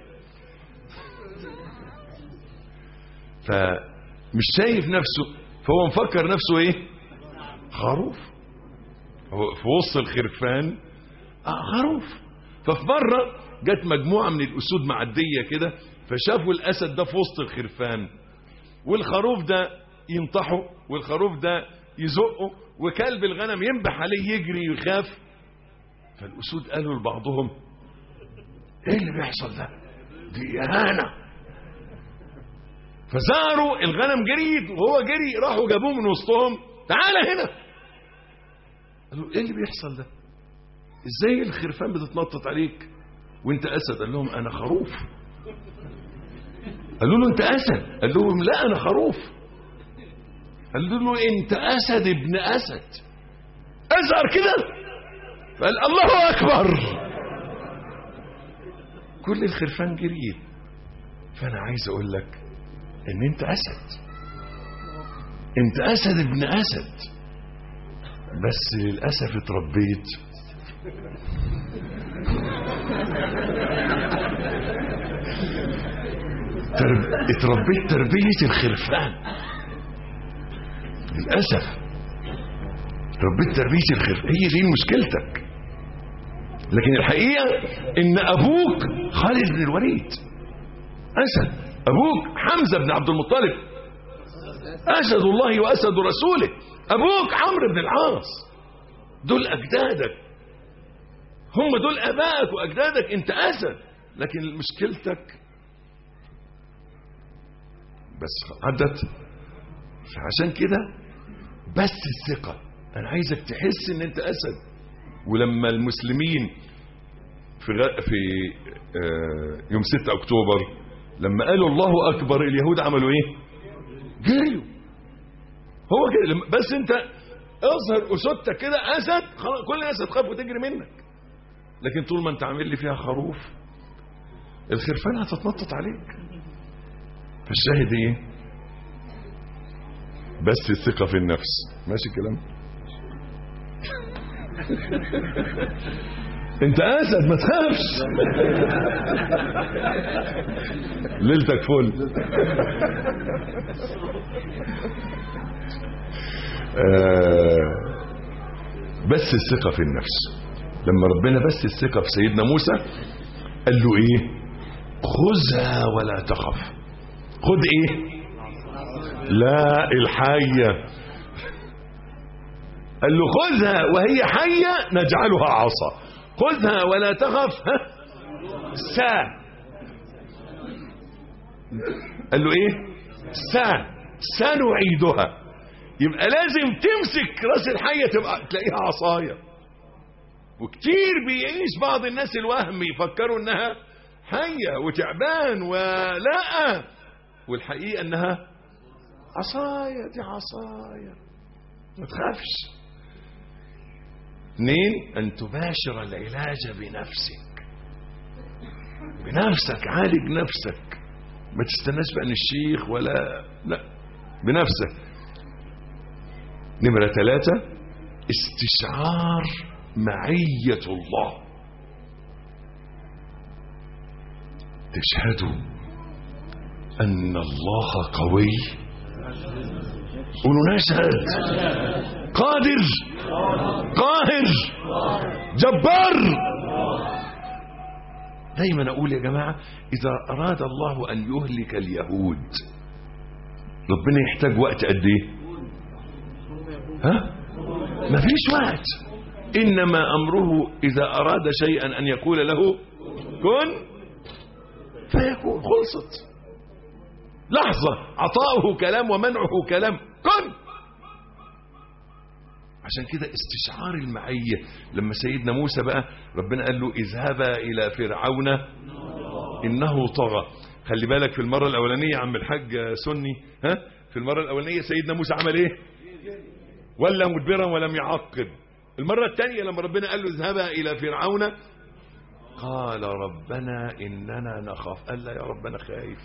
فمش شايف نفسه فهو مفكر نفسه ايه خروف هو في وسط الخرفان آه خروف ففي مره جت مجموعه من الاسود معديه كده فشافوا الاسد ده في وسط الخرفان والخروف ده ينطحه والخروف ده يزقه وكلب الغنم ينبح عليه يجري ويخاف فالاسود قالوا لبعضهم ايه اللي بيحصل ده دي اهانه فزاروا الغنم جريت وهو جري راحوا جابوه من وسطهم تعالى هنا قالوا ايه اللي بيحصل ده ازاي الخرفان بتتنطط عليك وانت اسد قال لهم انا خروف قالوا له انت اسد قال لهم لا انا خروف قالوا له انت اسد ابن اسد ازهر كده قال الله اكبر كل الخرفان جريت فانا عايز اقول لك ان انت اسد انت اسد ابن اسد بس للأسف اتربيت ترب... اتربيت تربية الخرفان للأسف تربيت تربية الخرفان هي دي مشكلتك لكن الحقيقة ان ابوك خالد بن الوليد اسد ابوك حمزة بن عبد المطلب اسد الله واسد رسوله ابوك عمرو بن العاص دول اجدادك هم دول ابائك واجدادك انت اسد لكن مشكلتك بس عدت عشان كده بس الثقة انا عايزك تحس ان انت اسد ولما المسلمين في غ... في آه يوم 6 اكتوبر لما قالوا الله اكبر اليهود عملوا ايه جريوا هو كده لما- بس انت اظهر اسودتك كده اسد خلاص كل الناس هتخاف وتجري منك لكن طول ما انت عامل لي فيها خروف الخرفان هتتنطط عليك فالشاهد ايه بس الثقة في النفس ماشي الكلام انت اسد ما تخافش ليلتك فل آه، بس الثقة في النفس لما ربنا بس الثقة في سيدنا موسى قال له ايه خذها ولا تخف خذ ايه لا الحية قال له خذها وهي حية نجعلها عصا خذها ولا تخف ها سا قال له ايه سا سنعيدها يبقى لازم تمسك راس الحية تبقى تلاقيها عصاية وكتير بيعيش بعض الناس الوهم يفكروا انها حية وتعبان ولا والحقيقة انها عصاية دي عصاية ما تخافش اثنين ان تباشر العلاج بنفسك بنفسك عالج نفسك ما تستناش بقى من الشيخ ولا لا بنفسك نمرة ثلاثة استشعار معية الله تشهدوا أن الله قوي قولوا نشهد قادر قاهر جبار دايما أقول يا جماعة إذا أراد الله أن يهلك اليهود ربنا يحتاج وقت قد إيه ها مفيش وقت إنما أمره إذا أراد شيئا أن يقول له كن فيكون خلصت لحظة عطاؤه كلام ومنعه كلام كن عشان كده استشعار المعية لما سيدنا موسى بقى ربنا قال له اذهبا إلى فرعون إنه طغى خلي بالك في المرة الأولانية يا عم الحاج سني ها في المرة الأولانية سيدنا موسى عمل إيه ولا مدبرا ولم يعقب المرة الثانية لما ربنا قال له اذهبا إلى فرعون قال ربنا إننا نخاف قال لا يا رب أنا خايف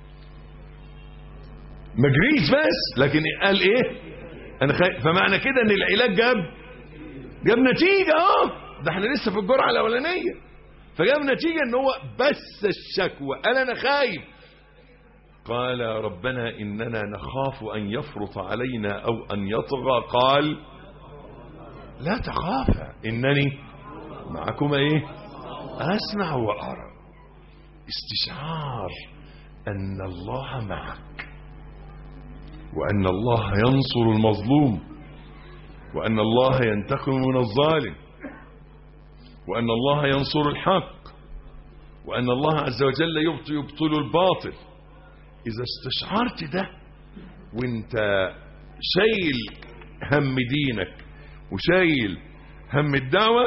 ما جريش بس لكن قال ايه انا خايف فمعنى كده ان العلاج جاب جاب نتيجة اه ده احنا لسه في الجرعة الاولانية فجاب نتيجة ان هو بس الشكوى قال انا خايف قال ربنا اننا نخاف ان يفرط علينا او ان يطغى قال لا تخافا انني معكما ايه اسمع وارى استشعار ان الله معك وأن الله ينصر المظلوم وأن الله ينتقم من الظالم وأن الله ينصر الحق وأن الله عز وجل يبطل, يبطل الباطل إذا استشعرت ده وانت شايل هم دينك وشايل هم الدعوة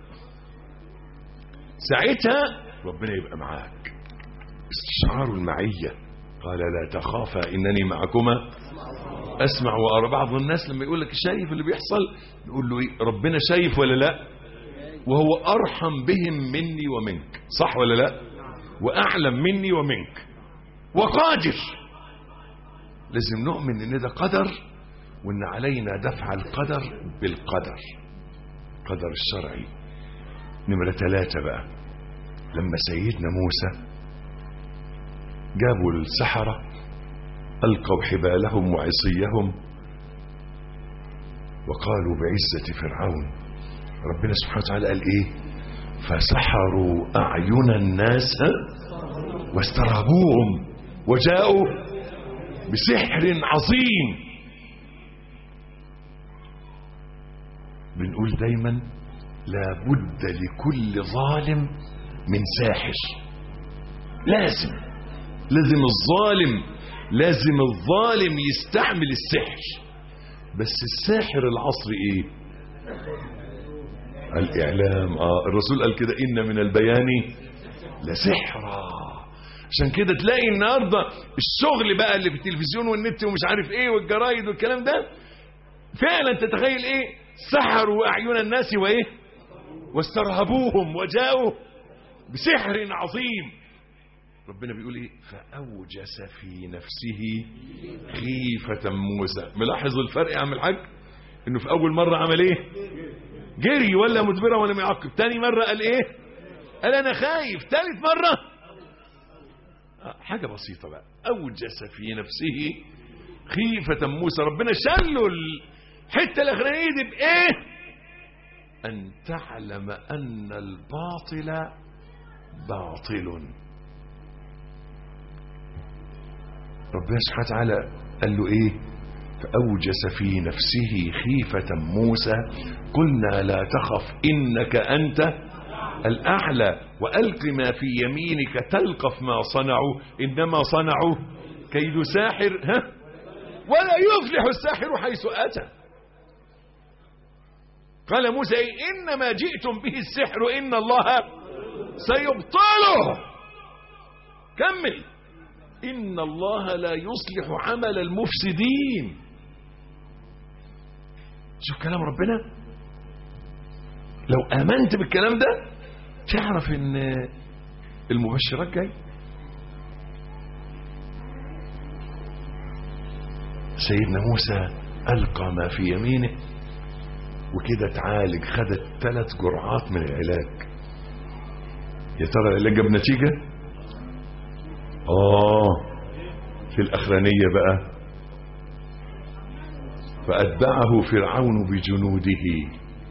ساعتها ربنا يبقى معاك استشعار المعية قال لا تخافا إنني معكما اسمع وارى بعض الناس لما يقول لك شايف اللي بيحصل نقول له ايه ربنا شايف ولا لا وهو ارحم بهم مني ومنك صح ولا لا واعلم مني ومنك وقادر لازم نؤمن ان ده قدر وان علينا دفع القدر بالقدر قدر الشرعي نمرة ثلاثة بقى لما سيدنا موسى جابوا السحرة ألقوا حبالهم وعصيهم وقالوا بعزة فرعون ربنا سبحانه وتعالى قال ايه فسحروا أعين الناس واسترهبوهم وجاءوا بسحر عظيم بنقول دايما لابد لكل ظالم من ساحر لازم لازم الظالم لازم الظالم يستعمل السحر بس الساحر العصري ايه الاعلام اه الرسول قال كده ان من البيان لسحرا عشان كده تلاقي النهارده الشغل بقى اللي في التلفزيون والنت ومش عارف ايه والجرايد والكلام ده فعلا تتخيل ايه سحروا اعين الناس وايه واسترهبوهم وجاءوا بسحر عظيم ربنا بيقول ايه فاوجس في نفسه خيفة موسى ملاحظ الفرق يا عم الحاج انه في اول مرة عمل ايه جري ولا مدبرة ولا معقب تاني مرة قال ايه قال انا خايف تالت مرة آه، حاجة بسيطة بقى اوجس في نفسه خيفة موسى ربنا شله الحتة الاخرانية دي بايه ان تعلم ان الباطل باطل ربنا سبحانه وتعالى قال له ايه فأوجس في نفسه خيفة موسى قلنا لا تخف إنك أنت الأعلى وألق ما في يمينك تلقف ما صنعوا إنما صنعوا كيد ساحر ها ولا يفلح الساحر حيث أتى قال موسى إيه إنما جئتم به السحر إن الله سيبطله كمل إن الله لا يصلح عمل المفسدين شوف كلام ربنا لو آمنت بالكلام ده تعرف ان المبشرات جاي سيدنا موسى ألقى ما في يمينه وكده تعالج خدت ثلاث جرعات من العلاج يا ترى العلاج جاب نتيجه آه في الأخرانية بقى فأتبعه فرعون بجنوده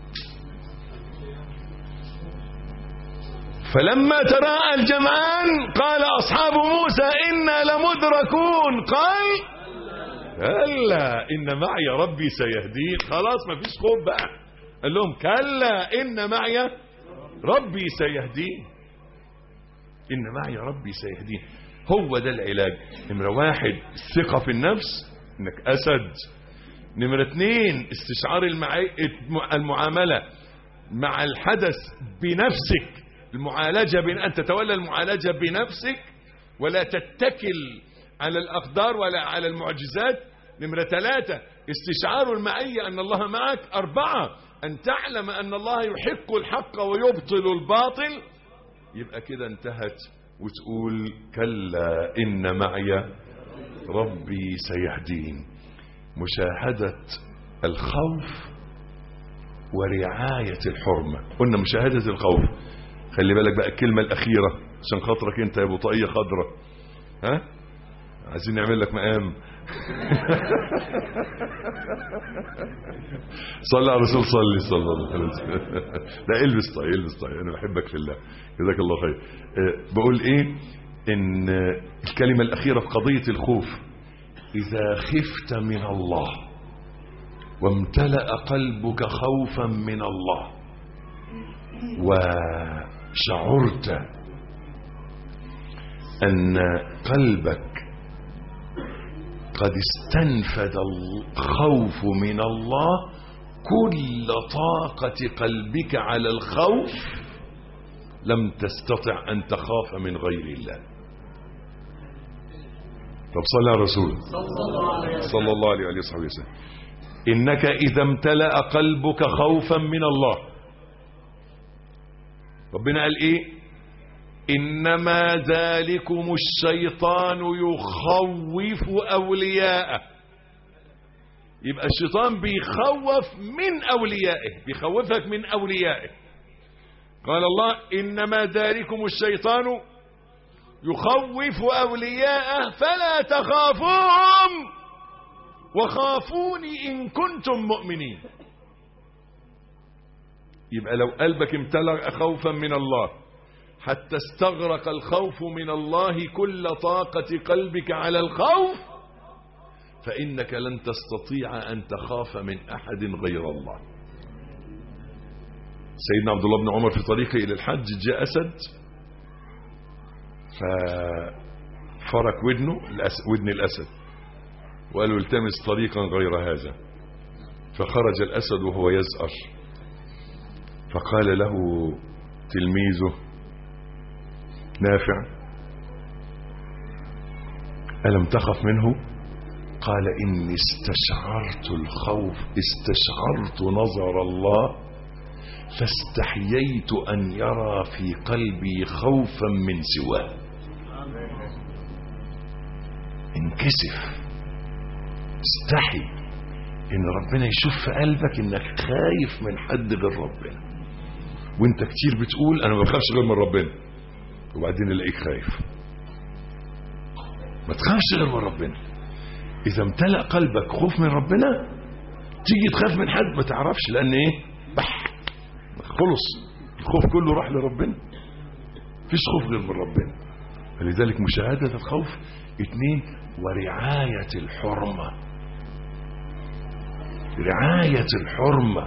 فلما تراءى الجمعان قال أصحاب موسى إنا لمدركون قال كلا إن معي ربي سيهدين خلاص ما فيش خوف بقى قال لهم كلا إن معي ربي سيهدين إن معي ربي سيهدين هو ده العلاج نمرة واحد الثقة في النفس انك اسد نمرة اتنين استشعار المعي... المعاملة مع الحدث بنفسك المعالجة بين أن تتولى المعالجة بنفسك ولا تتكل على الأقدار ولا على المعجزات نمرة ثلاثة استشعار المعية أن الله معك أربعة أن تعلم أن الله يحق الحق ويبطل الباطل يبقى كده انتهت وتقول كلا إن معي ربي سيهدين مشاهدة الخوف ورعاية الحرمة قلنا مشاهدة الخوف خلي بالك بقى الكلمة الأخيرة عشان خاطرك انت يا ابو طاقية خضرة ها عايزين نعمل لك مقام صلى على الرسول صلي صلى الله عليه وسلم لا البس طاقية البس طاقية انا بحبك في الله جزاك الله خير أه بقول ايه ان الكلمة الاخيرة في قضية الخوف اذا خفت من الله وامتلأ قلبك خوفا من الله وشعرت ان قلبك قد استنفد الخوف من الله كل طاقة قلبك على الخوف لم تستطع أن تخاف من غير الله طب صلى على الرسول صلى الله عليه وآله وصحبه وسلم إنك إذا امتلأ قلبك خوفا من الله ربنا قال إيه إنما ذلكم الشيطان يخوف أولياءه يبقى الشيطان بيخوف من أوليائه بيخوفك من أوليائه قال الله إنما ذلكم الشيطان يخوف أولياءه فلا تخافوهم وخافوني إن كنتم مؤمنين يبقى لو قلبك امتلأ خوفا من الله حتى استغرق الخوف من الله كل طاقة قلبك على الخوف فإنك لن تستطيع أن تخاف من أحد غير الله سيدنا عبد الله بن عمر في طريقه إلى الحج جاء أسد ففرك ودنه الأس- ودن الأسد وقال له التمس طريقا غير هذا فخرج الأسد وهو يزأر فقال له تلميذه نافع ألم تخف منه قال إني استشعرت الخوف استشعرت نظر الله فاستحييت أن يرى في قلبي خوفا من سواه انكسف استحي ان ربنا يشوف في قلبك انك خايف من حد غير ربنا وانت كتير بتقول انا ما بخافش غير من ربنا وبعدين الاقيك خايف ما تخافش غير من ربنا اذا امتلأ قلبك خوف من ربنا تيجي تخاف من حد ما تعرفش لان ايه بح خلص الخوف كله راح لربنا مفيش خوف غير من ربنا فلذلك مشاهدة الخوف اثنين ورعاية الحرمة رعاية الحرمة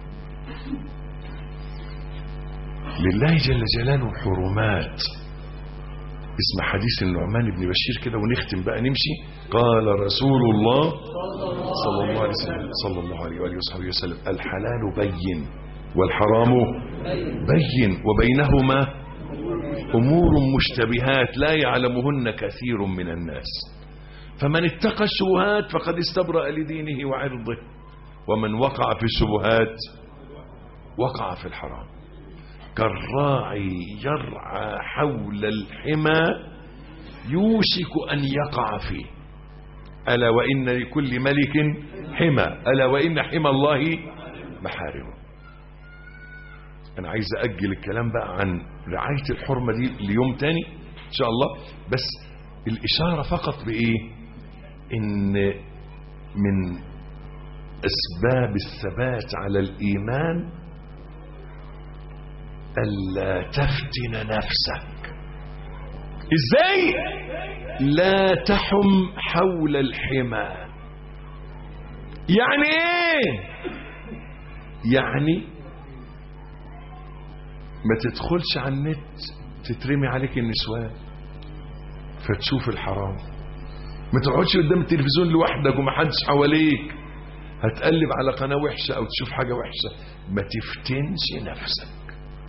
لله جل جلاله حرمات اسم حديث النعمان بن بشير كده ونختم بقى نمشي قال رسول الله صلى الله عليه وسلم صلى الله عليه وآله وصحبه وسلم الحلال بين والحرام بين وبينهما أمور مشتبهات لا يعلمهن كثير من الناس فمن اتقى الشبهات فقد استبرأ لدينه وعرضه ومن وقع في الشبهات وقع في الحرام كالراعي يرعى حول الحمى يوشك أن يقع فيه ألا وإن لكل ملك حمى ألا وإن حمى الله محارمه أنا عايز أجل الكلام بقى عن رعاية الحرمة دي ليوم تاني إن شاء الله بس الإشارة فقط بإيه إن من أسباب الثبات على الإيمان ألا تفتن نفسك إزاي لا تحم حول الحمى يعني إيه يعني ما تدخلش على النت تترمي عليك النسوان فتشوف الحرام ما تقعدش قدام التلفزيون لوحدك ومحدش حواليك هتقلب على قناة وحشة او تشوف حاجة وحشة ما تفتنش نفسك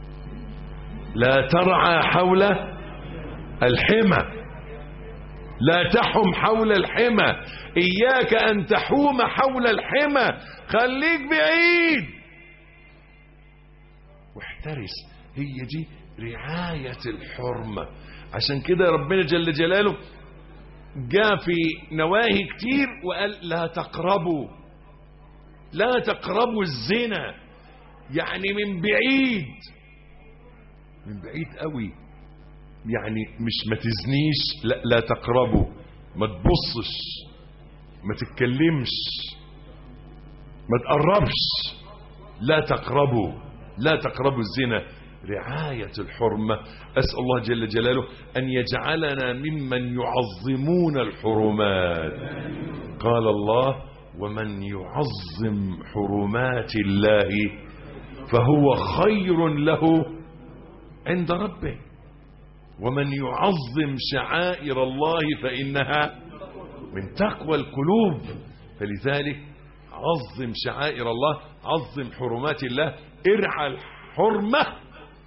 لا ترعى حول الحمى لا تحم حول الحمى اياك ان تحوم حول الحمى خليك بعيد واحترس هي دي رعاية الحرمة عشان كده ربنا جل جلاله جاء في نواهي كتير وقال لا تقربوا لا تقربوا الزنا يعني من بعيد من بعيد قوي يعني مش ما تزنيش لا لا تقربوا ما تبصش ما تتكلمش ما تقربش لا تقربوا لا تقربوا الزنا رعاية الحرمة أسأل الله جل جلاله أن يجعلنا ممن يعظمون الحرمات قال الله ومن يعظم حرمات الله فهو خير له عند ربه ومن يعظم شعائر الله فإنها من تقوى القلوب فلذلك عظم شعائر الله عظم حرمات الله ارعى الحرمة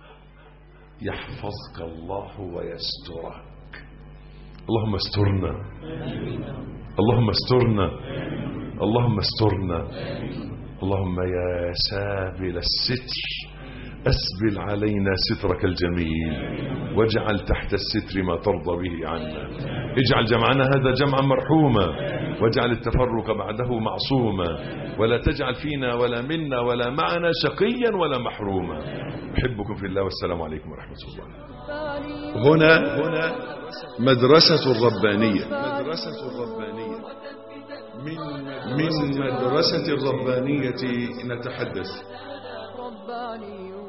يحفظك الله ويسترك اللهم استرنا اللهم استرنا اللهم استرنا اللهم يا سابل الستر أسبل علينا سترك الجميل واجعل تحت الستر ما ترضى به عنا اجعل جمعنا هذا جمعا مرحوما واجعل التفرق بعده معصوما ولا تجعل فينا ولا منا ولا معنا شقيا ولا محروما أحبكم في الله والسلام عليكم ورحمة الله هنا هنا مدرسة الربانية مدرسة الربانية من من مدرسة الربانية نتحدث رباني